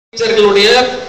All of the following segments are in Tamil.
டீச்சர்களுடைய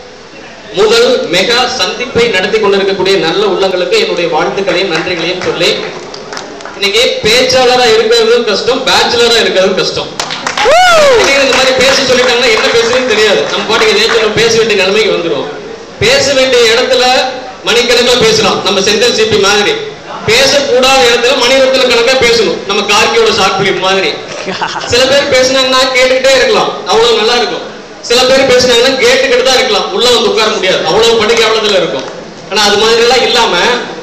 முதல் மெகா சந்திப்பை நடத்தி கொண்டிருக்கக்கூடிய நல்ல உள்ளங்களுக்கு என்னுடைய வாழ்த்துக்களையும் நன்றிகளையும் சொல்லி இன்னைக்கு பேச்சாளரா இருக்கிறதும் கஷ்டம் பேச்சுலரா இருக்கிறதும் கஷ்டம் இன்னைக்கு இந்த மாதிரி பேச சொல்லிட்டாங்கன்னா என்ன பேசுறதுன்னு தெரியாது நம்ம பாட்டுக்கு ஏதாச்சும் பேச வேண்டிய நிலைமைக்கு வந்துரும் பேச வேண்டிய இடத்துல மணிக்கணக்கில் பேசலாம் நம்ம செந்தில் சிபி மாதிரி பேசக்கூடாத இடத்துல மணிரத்ன கணக்கா பேசணும் நம்ம கார்கியோட ஷார்ட் பிலிம் மாதிரி சில பேர் பேசுனாங்கன்னா கேட்டுக்கிட்டே இருக்கலாம் அவ்வளவு நல்லா இருக்கும் சில பேர் பேசுனாங்கன்னா கேட்டுக்கிட்டு தான் இருக்கலாம் உள்ள வந்து உட்கார முடியாது அவ்வளவு படிக்க அவ்வளவுல இருக்கும் ஆனா அது மாதிரி எல்லாம் இல்லாம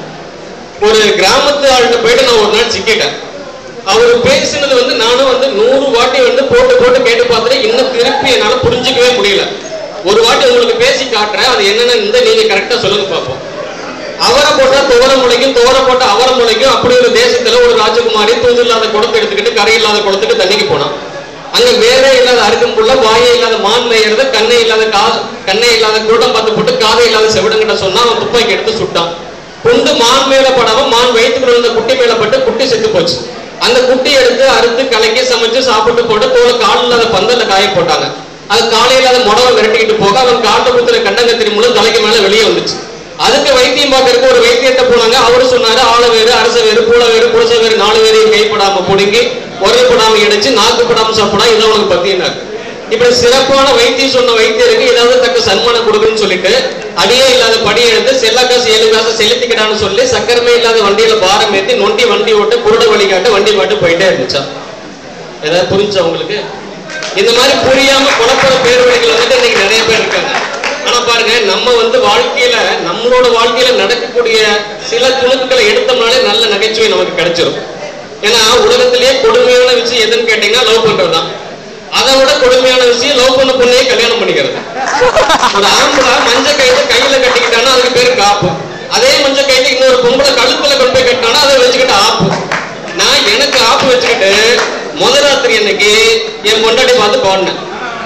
ஒரு கிராமத்து ஆள்கிட்ட போயிட்டு நான் ஒரு நாள் சிக்கிட்டேன் அவர் பேசினது வந்து நானும் வந்து நூறு வாட்டி வந்து போட்டு போட்டு கேட்டு பார்த்துட்டு இன்னும் திருப்பி என்னால புரிஞ்சுக்கவே முடியல ஒரு வாட்டி உங்களுக்கு பேசி காட்டுறேன் அது என்னன்னு இந்த நீங்க கரெக்டா சொல்லுங்க பார்ப்போம் அவரை போட்டா துவர முளைக்கும் துவர போட்டா அவரை முளைக்கும் அப்படி ஒரு தேசத்துல ஒரு ராஜகுமாரி தூது இல்லாத குடத்தை எடுத்துக்கிட்டு கரை இல்லாத குடத்துக்கு தண்ணிக்கு போனான் அங்க வேறே இல்லாத அருகும் புள்ள வாயே இல்லாத மான் மேயறது கண்ணே இல்லாத கா கண்ணே இல்லாத கூட்டம் பார்த்து போட்டு காதை இல்லாத செவிடங்கிட்ட சொன்னா அவன் துப்பாக்கி எடுத்து சுட்டான் குண்டு மான் மேல படாம மான் வயிற்றுக்குள்ள இருந்த குட்டி மேல பட்டு குட்டி செத்து போச்சு அந்த குட்டி எடுத்து அறுத்து கலக்கி சமைச்சு சாப்பிட்டு போட்டு தோலை கால் இல்லாத பந்தல்ல காய போட்டாங்க அது காலை இல்லாத முடவை விரட்டிக்கிட்டு போக அவன் காட்டு குத்துல கண்டங்கத்திரி மூலம் தலைக்கு மேல வெளியே வந்துச்சு அதுக்கு வைத்தியம் பார்க்கறதுக்கு ஒரு வைத்தியத்தை போனாங்க அவரு சொன்னாரு ஆள வேறு அரச வேறு பூல வேறு புருஷ வேறு நாலு வேறையும் கைப்படாம பிடுங்கி ஒரே படாம இடிச்சு நாக்கு படாம சாப்பிடா இதை உனக்கு பத்தினார் இப்படி சிறப்பான வைத்தியம் சொன்ன வைத்தியருக்கு ஏதாவது தக்க சன்மானம் கொடுக்குன்னு சொல்லிட்டு அடியே இல்லாத படி எடுத்து செல்ல காசு ஏழு காசு செலுத்திக்கிட்டான்னு சொல்லி சக்கரமே இல்லாத வண்டியில பாரம் ஏத்தி நொண்டி வண்டி ஓட்டு குருட வழிகாட்டு வண்டி பாட்டு போயிட்டே இருந்துச்சா ஏதாவது புரிஞ்சா உங்களுக்கு இந்த மாதிரி புரியாம குழப்பற பேர் வழிகள் வந்துட்டு இன்னைக்கு நிறைய பேர் இருக்காங்க ஆனா பாருங்க நம்ம வந்து வாழ்க்கையில நம்மளோட வாழ்க்கையில நடக்கக்கூடிய சில துணுக்குகளை எடுத்தோம்னாலே நல்ல நகைச்சுவை நமக்கு கிடைச்சிரும் ஏன்னா உலகத்திலேயே கொடுமையான விஷயம் எதுன்னு கேட்டீங்கன்னா லவ் பண்றதுதான் அதை விட கொடுமையான விஷயம் லவ் பண்ண பொண்ணையே கல்யாணம் பண்ணிக்கிறது ஒரு ஆம்பளை மஞ்ச கயிறு கையில கட்டிக்கிட்டானா அதுக்கு பேரு காப்பு அதே மஞ்ச கயிறு இன்னொரு பொம்பளை கழுத்துல கொண்டு போய் கட்டினானா அதை வச்சுக்கிட்டு ஆப்பு நான் எனக்கு ஆப்பு வச்சுக்கிட்டு முத ராத்திரி அன்னைக்கு என் பொண்டாட்டி பார்த்து பாடினேன்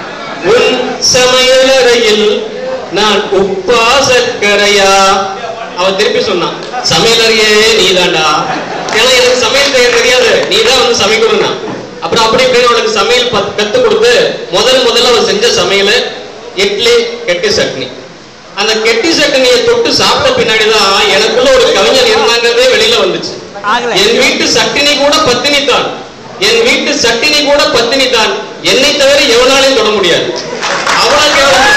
உன் சமையலறையில் நான் உப்பா சர்க்கரையா அவன் திருப்பி சொன்னான் சமையலறையே நீதான்டா ஏன்னா எனக்கு சமையல் செய்ய தெரியாது நீ தான் வந்து சமைக்கணும்னா அப்புறம் அப்படி இப்படின்னு அவனுக்கு சமையல் பத்- கத்து கொடுத்து முதல் முதல்ல அவன் செஞ்ச சமையல் இட்லி கெட்டி சட்னி அந்த கெட்டி சட்னியை தொட்டு சாப்பிட்ட பின்னாடி தான் எனக்குள்ள ஒரு கவிஞர் இருந்தாங்கிறதே வெளியில வந்துச்சு ஆகல. என் வீட்டு சட்டினி கூட பத்தினி தான் என் வீட்டு சட்டினி கூட பத்தினி தான் என்னை தவிர எவனாலையும் தொட முடியாது அவ்வளவு கேவலம்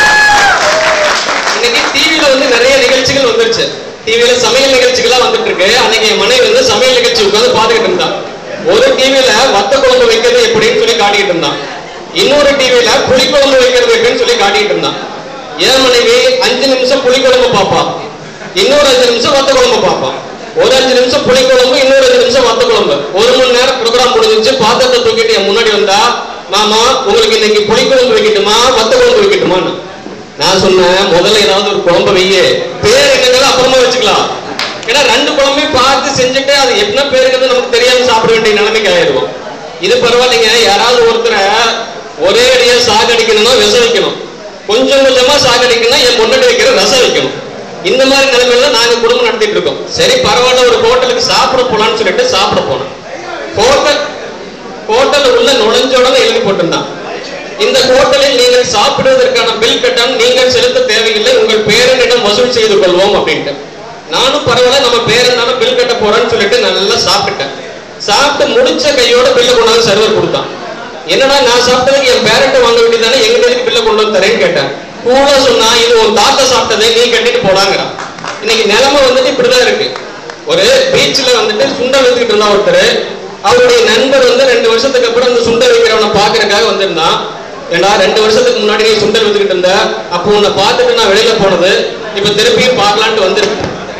இன்னைக்கு டிவில வந்து நிறைய நிகழ்ச்சிகள் வந்துருச்சு டிவில சமையல் நிகழ்ச்சிகள்லாம் வந்துட்டு இருக்கு அன்னைக்கு என் மனைவி வந்து சமையல் நிகழ்ச்சி உட்கார்ந்து பாத்துக்கிட்டு இருந்தான் ஒரு டிவில வத்த குழம்பு வைக்கிறது எப்படின்னு சொல்லி காட்டிக்கிட்டு இருந்தான் இன்னொரு டிவில புளி குழம்பு வைக்கிறது எப்படின்னு சொல்லி காட்டிக்கிட்டு இருந்தான் என் மனைவி அஞ்சு நிமிஷம் புளி குழம்பு பார்ப்பான் இன்னொரு அஞ்சு நிமிஷம் வத்த குழம்பு பார்ப்பான் ஒரு அஞ்சு நிமிஷம் புளி குழம்பு இன்னொரு அஞ்சு நிமிஷம் வத்த குழம்பு ஒரு மணி நேரம் ப்ரோக்ராம் முடிஞ்சிச்சு பாத்திரத்தை தூக்கிட்டு என் முன்னாடி வந்தா மாமா உங்களுக்கு இன்னைக்கு புளி குழம்பு வைக்கட்டுமா வத்த குழம்பு வைக்கட்டுமான்னு நான் சொன்னேன் முதல்ல ஏதாவது ஒரு குழம்பு வையே பேர் என்னங்கிறது அப்புறமா வச்சுக்கலாம் ஏன்னா ரெண்டு குழம்பையும் பார்த்து செஞ்சுட்டு அது என்ன பேருங்கிறது நமக்கு தெரியாம சாப்பிட வேண்டிய நிலைமைக்கு ஆயிடுவோம் இது பரவாயில்லைங்க யாராவது ஒருத்தரை ஒரே அடியா சாகடிக்கணும்னா விஷம் வைக்கணும் கொஞ்சம் கொஞ்சமா சாகடிக்கணும்னா என் பொண்ணு வைக்கிற ரசம் வைக்கணும் இந்த மாதிரி நிலைமையில நாங்க குடும்பம் நடத்திட்டு இருக்கோம் சரி பரவாயில்ல ஒரு ஹோட்டலுக்கு சாப்பிட போலாம்னு சொல்லிட்டு சாப்பிட போனோம் ஹோட்டல் ஹோட்டல் உள்ள நுழைஞ்ச உடனே எழுதி போட்டிருந்தான் இந்த ஹோட்டலில் நீங்கள் சாப்பிடுவதற்கான பில் கட்டணம் நீங்கள் செலுத்த தேவையில்லை உங்கள் பேரனிடம் வசூல் செய்து கொள்வோம் அப்படின்ட்டு நானும் பரவாயில்ல நம்ம பேரனால பில் கட்ட போறேன்னு சொல்லிட்டு நல்லா சாப்பிட்டேன் சாப்பிட்டு முடிச்ச கையோட பில்ல கொண்டாந்து சர்வர் கொடுத்தான் என்னடா நான் சாப்பிட்டதுக்கு என் பேரண்ட் வாங்க வேண்டியதானே எங்க எதுக்கு பில்ல கொண்டு வந்து தரேன்னு கேட்டேன் கூட சொன்னா இது உன் தாத்தா சாப்பிட்டதை நீ கட்டிட்டு போடாங்கிறான் இன்னைக்கு நிலைமை வந்துட்டு இப்படிதான் இருக்கு ஒரு பீச்ல வந்துட்டு சுண்டல் வித்துக்கிட்டு இருந்தா ஒருத்தர் அவருடைய நண்பர் வந்து ரெண்டு வருஷத்துக்கு அப்புறம் அந்த சுண்டல் விற்கிறவனை பாக்குறதுக்காக வந்திருந்தான் ஏண்டா ரெண்டு வருஷத்துக்கு முன்னாடி நீ சுண்டல் வித்துக்கிட்டு இருந்த அப்போ உன்னை பார்த்துட்டு நான் வெளியில போனது இப்ப திருப்பியும் பார்க்கலான்ட்டு வந்திருக்கேன்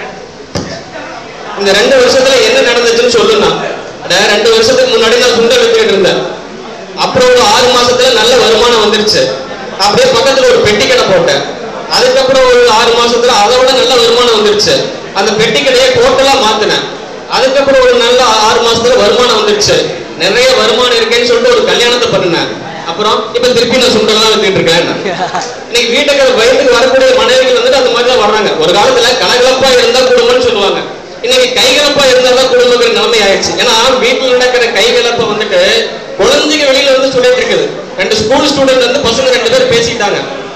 இந்த ரெண்டு வருஷத்துல என்ன நடந்துச்சுன்னு சொல்லுனா அட ரெண்டு வருஷத்துக்கு முன்னாடி நான் சுண்டல் வித்துக்கிட்டு இருந்தேன் அப்புறம் ஒரு ஆறு மாசத்துல நல்ல வருமானம் வந்துருச்சு அப்படியே பக்கத்துல ஒரு பெட்டி கடை போட்டேன் அதுக்கப்புறம் ஒரு ஆறு மாசத்துல அதை விட நல்ல வருமானம் வந்துருச்சு அந்த பெட்டி கடையை டோட்டலா மாத்தினேன் அதுக்கப்புறம் ஒரு நல்ல ஆறு மாசத்துல வருமானம் வந்துருச்சு நிறைய வருமானம் இருக்கேன்னு சொல்லிட்டு ஒரு கல்யாணத்தை பண்ணினேன் அப்புறம் இப்ப திருப்பி நான் சுண்டல் தான் வித்துட்டு இருக்கேன் இன்னைக்கு வீட்டுக்கு வயதுக்கு வரக்கூடிய மனைவிகள் வந்துட்டு அந்த மாதிரி தான் வர்றாங்க ஒரு காலத்துல கலகலப்பா இருந்தா குடும்பம்னு சொல்லுவாங்க இன்னைக்கு கைகலப்பா இருந்தா தான் குடும்பங்கிற நிலைமை ஆயிடுச்சு ஏன்னா வீட்டுல நடக்கிற கைகலப்பை வந்துட்டு குழந்தைங்க வெளியில வந்து சொல்லிட்டு இருக்குது ரெண்டு ஸ்கூல் ஸ்டூடெண்ட் வந்து பசங்க ரெண்டு பேர் பேசிட்டாங்க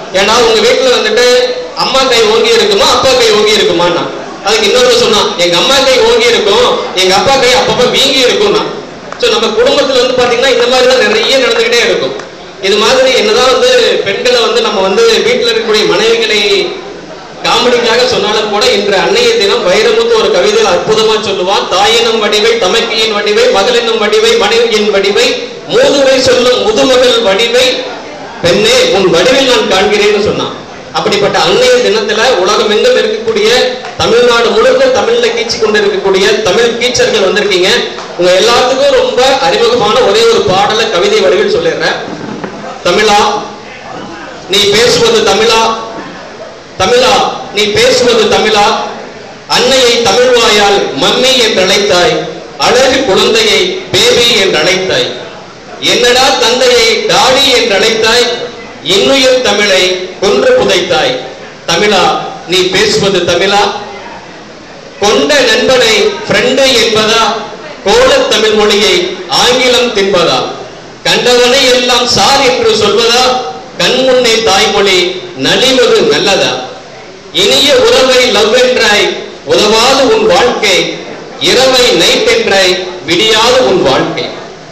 ஏன்னா உங்க வீட்டுல வந்துட்டு அம்மா கை ஓங்கி இருக்குமா அப்பா கை ஓங்கி இருக்குமான்னா அதுக்கு இன்னொரு சொன்னான் எங்க அம்மா கை ஓங்கி இருக்கும் எங்க அப்பா கை அப்பப்ப வீங்கி இருக்கும்னா சோ நம்ம குடும்பத்துல வந்து பாத்தீங்கன்னா இந்த மாதிரி தான் நிறைய நடந்துகிட்டே இருக்கும் இது மாதிரி என்னதான் வந்து பெண்களை வந்து நம்ம வந்து வீட்டுல இருக்கக்கூடிய மனைவிகளை காமெடிக்காக சொன்னாலும் கூட இன்று அன்னைய தினம் வைரமுத்து ஒரு கவிதையில் அற்புதமா சொல்லுவான் தாயினும் வடிவை தமக்கியின் வடிவை மகளினும் வடிவை மனைவியின் வடிவை மூதுரை சொல்லும் முதுமகள் வடிவை பெண்ணே உன் வடிவில் நான் காண்கிறேன்னு சொன்னான் அப்படிப்பட்ட அன்னைய தினத்துல உலகம் எங்கும் இருக்கக்கூடிய தமிழ்நாடு முழுக்க தமிழ்ல கீச்சு கொண்டு இருக்கக்கூடிய தமிழ் கீச்சர்கள் வந்திருக்கீங்க உங்க எல்லாத்துக்கும் ரொம்ப அறிமுகமான ஒரே ஒரு பாடல கவிதை வடிவில் சொல்லிடுறேன் தமிழா நீ பேசுவது தமிழா தமிழா நீ பேசுவது தமிழா அன்னையை தமிழ்வாயால் மம்மி என்று அழைத்தாய் அழகு குழந்தையை பேபி என்று அழைத்தாய் என்னடா தந்தையை டாடி என்று அழைத்தாய் இன்னுயிர் தமிழை கொன்று புதைத்தாய் தமிழா நீ பேசுவது தமிழா கொண்ட நண்பனை ஃப்ரெண்டு என்பதா கோலத் தமிழ் மொழியை ஆங்கிலம் தின்பதா கண்டவனை எல்லாம் சார் என்று சொல்வதா கண்முன்னே தாய்மொழி நலிவது நல்லதா இனிய உறவை லவ் என்றாய் உதவாது உன் வாழ்க்கை இரவை நைட் என்றாய் விடியாது உன் வாழ்க்கை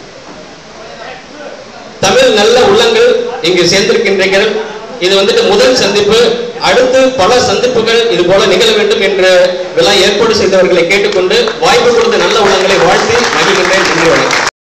தமிழ் நல்ல உள்ளங்கள் இங்கு சேர்ந்திருக்கின்றீர்கள் இது வந்துட்டு முதல் சந்திப்பு அடுத்து பல சந்திப்புகள் இது போல நிகழ வேண்டும் என்ற விழா ஏற்பாடு செய்தவர்களை கேட்டுக்கொண்டு வாய்ப்பு கொடுத்த நல்ல உள்ளங்களை வாழ்த்தி மகிழ்கின்றேன் நன்றி வணக்கம்